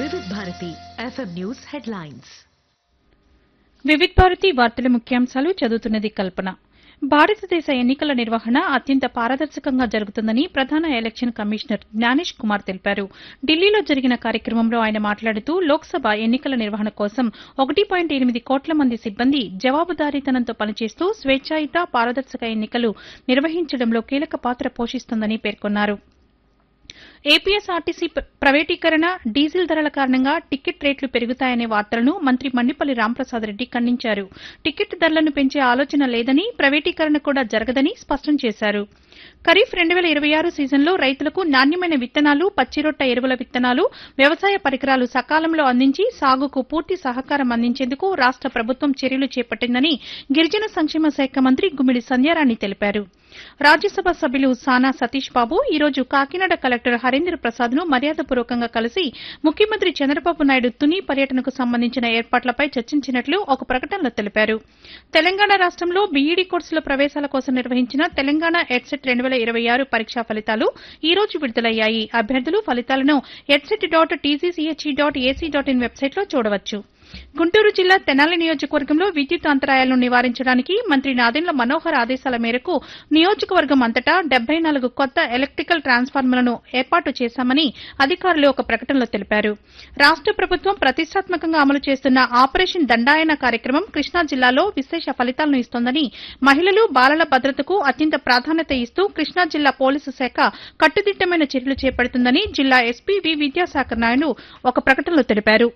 వివిధ Bharati FM news headlines Vividh Bharati వార్తల ముఖ్యాంశాలు చదువుతున్నది కల్పన భారతదేశ ఎన్నికల నిర్వహణ అత్యంత పారదర్శకంగా జరుగుతుందని ప్రధాన ఎలక్షన్ కమిషనర్ జ్ఞానేష్ కుమార్ తెలిపారు ఢిల్లీలో జరిగిన కార్యక్రమంలో ఆయన మాట్లాడుతూ లోక్సభ ఎన్నికల నిర్వహణ కోసం ఒకటి పాయింట్ ఎనిమిది కోట్ల మంది సిబ్బంది జవాబుదారీతనంతో పనిచేస్తూ స్వేచ్ఛాయుత పారదర్శక ఎన్నికలు నిర్వహించడంలో కీలక పాత్ర పోషిస్తోందని పేర్కొన్నారు ఏపీఎస్ఆర్టీసీ ప్ర- ప్రైవేటీకరణ డీజిల్ ధరల కారణంగా టికెట్ రేట్లు పెరుగుతాయనే వార్తలను మంత్రి మండిపల్లి రాంప్రసాద్ రెడ్డి ఖండించారు టికెట్ ధరలను పెంచే ఆలోచన లేదని ప్రైవేటీకరణ కూడా జరగదని స్పష్టం చేశారు ఖరీఫ్ రెండు వేల ఇరవై ఆరు సీజన్లో రైతులకు నాణ్యమైన విత్తనాలు పచ్చిరొట్ట ఎరువుల విత్తనాలు వ్యవసాయ పరికరాలు సకాలంలో అందించి సాగుకు పూర్తి సహకారం అందించేందుకు రాష్ట ప్రభుత్వం చర్యలు చేపట్టిందని గిరిజన సంక్షేమ శాఖ మంత్రి గుమ్మిడి సంధ్యారాణి తెలిపారు రాజ్యసభ సభ్యులు సానా సతీష్ బాబు ఈ రోజు కాకినాడ కలెక్టర్ హరేంద్ర ప్రసాద్ ను మర్యాదపూర్వకంగా కలిసి ముఖ్యమంత్రి చంద్రబాబు నాయుడు తుని పర్యటనకు సంబంధించిన ఏర్పాట్లపై చర్చించినట్లు ఒక ప్రకటనలో తెలిపారు తెలంగాణ రాష్టంలో బీఈడీ కోర్సుల ప్రవేశాల కోసం నిర్వహించిన తెలంగాణ ఎడ్సెట్ రెండు వేల ఇరవై ఆరు పరీక్షా ఫలితాలు ఈ రోజు విడుదలయ్యాయి అభ్యర్థులు ఫలితాలను EdCET dot TGCHE dot AC dot in వెబ్సైట్లో చూడవచ్చు గుంటూరు జిల్లా తెనాలి నియోజకవర్గంలో విద్యుత్ అంతరాయాలను నివారించడానికి మంత్రి నాదెండ్ల మనోహర్ ఆదేశాల మేరకు నియోజకవర్గం అంతటా డెబ్బై నాలుగు కొత్త ఎలక్ట్రికల్ ట్రాన్స్ఫార్మర్లను ఏర్పాటు చేశామని అధికారులు ఒక ప్రకటనలో తెలిపారు రాష్ట ప్రభుత్వం ప్రతిష్టాత్మకంగా అమలు చేస్తున్న ఆపరేషన్ దండాయన కార్యక్రమం కృష్ణా జిల్లాలో విశేష ఫలితాలను ఇస్తోందని మహిళలు బాలల భద్రతకు అత్యంత ప్రాధాన్యత ఇస్తూ కృష్ణా జిల్లా పోలీసు శాఖ కట్టుదిట్టమైన చర్యలు చేపడుతుందని జిల్లా ఎస్పీ వి విద్యాశాఖ నాయుడు ఒక ప్రకటనలో తెలిపారు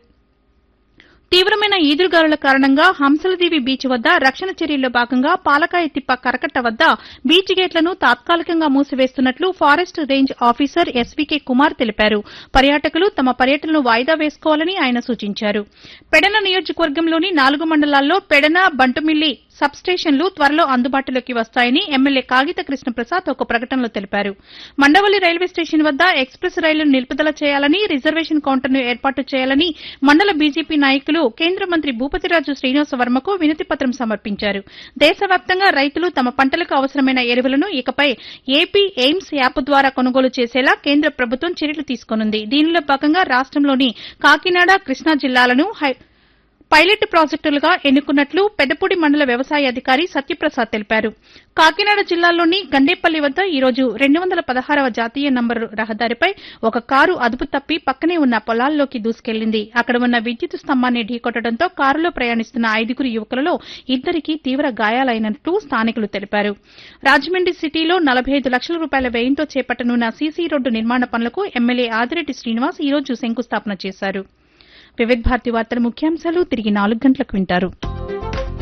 తీవ్రమైన ఈదురుగాలుల కారణంగా హంసలదేవి బీచ్ వద్ద రక్షణ చర్యల్లో భాగంగా పాలకాయ తిప్ప కరకట్ట వద్ద బీచ్ గేట్లను తాత్కాలికంగా మూసివేస్తున్నట్లు forest range officer SVK Kumar తెలిపారు పర్యాటకులు తమ పర్యటనను వాయిదా వేసుకోవాలని ఆయన సూచించారు పెడన నియోజకవర్గంలోని నాలుగు మండలాల్లో పెడన బంటుమిల్లి సబ్ స్టేషన్లు త్వరలో అందుబాటులోకి వస్తాయని ఎమ్మెల్యే కాగిత కృష్ణప్రసాద్ ఒక ప్రకటనలో తెలిపారు మండవల్లి రైల్వే స్టేషన్ వద్ద ఎక్స్ప్రెస్ రైళ్లను నిలుపుదల చేయాలని రిజర్వేషన్ కౌంటర్ను ఏర్పాటు చేయాలని మండల బీజేపీ నాయకులు కేంద్ర మంత్రి భూపతిరాజు శ్రీనివాస వర్మకు వినతి పత్రం సమర్పించారు దేశవ్యాప్తంగా రైతులు తమ పంటలకు అవసరమైన ఎరువులను ఇకపై ఏపీ ఎయిమ్స్ యాప్ ద్వారా కొనుగోలు చేసేలా కేంద్ర ప్రభుత్వం చర్యలు తీసుకోనుంది దీనిలో భాగంగా రాష్టంలోని కాకినాడ కృష్ణా జిల్లాలను హై- పైలట్ ప్రాజెక్టులుగా ఎన్నుకున్నట్లు పెద్దపూడి మండల వ్యవసాయ అధికారి సత్యప్రసాద్ తెలిపారు కాకినాడ జిల్లాలోని గండేపల్లి వద్ద ఈ రోజు రెండు వందల పదహారవ జాతీయ నంబరు రహదారిపై ఒక కారు అదుపు తప్పి పక్కనే ఉన్న పొలాల్లోకి దూసుకెళ్లింది అక్కడ ఉన్న విద్యుత్ స్తంభాన్ని ఢీకొట్టడంతో కారులో ప్రయాణిస్తున్న ఐదుగురు యువకులలో ఇద్దరికి తీవ్ర గాయాలైనట్లు స్థానికులు తెలిపారు రాజమండ్రి సిటీలో నలభై ఐదు లక్షల రూపాయల వ్యయంతో చేపట్టనున్న సీసీ రోడ్డు నిర్మాణ పనులకు ఎమ్మెల్యే ఆదిరెడ్డి శ్రీనివాస్ ఈ రోజు శంకుస్థాపన చేశారు వివిధ భారతి వార్తల ముఖ్యాంశాలు తిరిగి నాలుగు గంటలకు వింటారు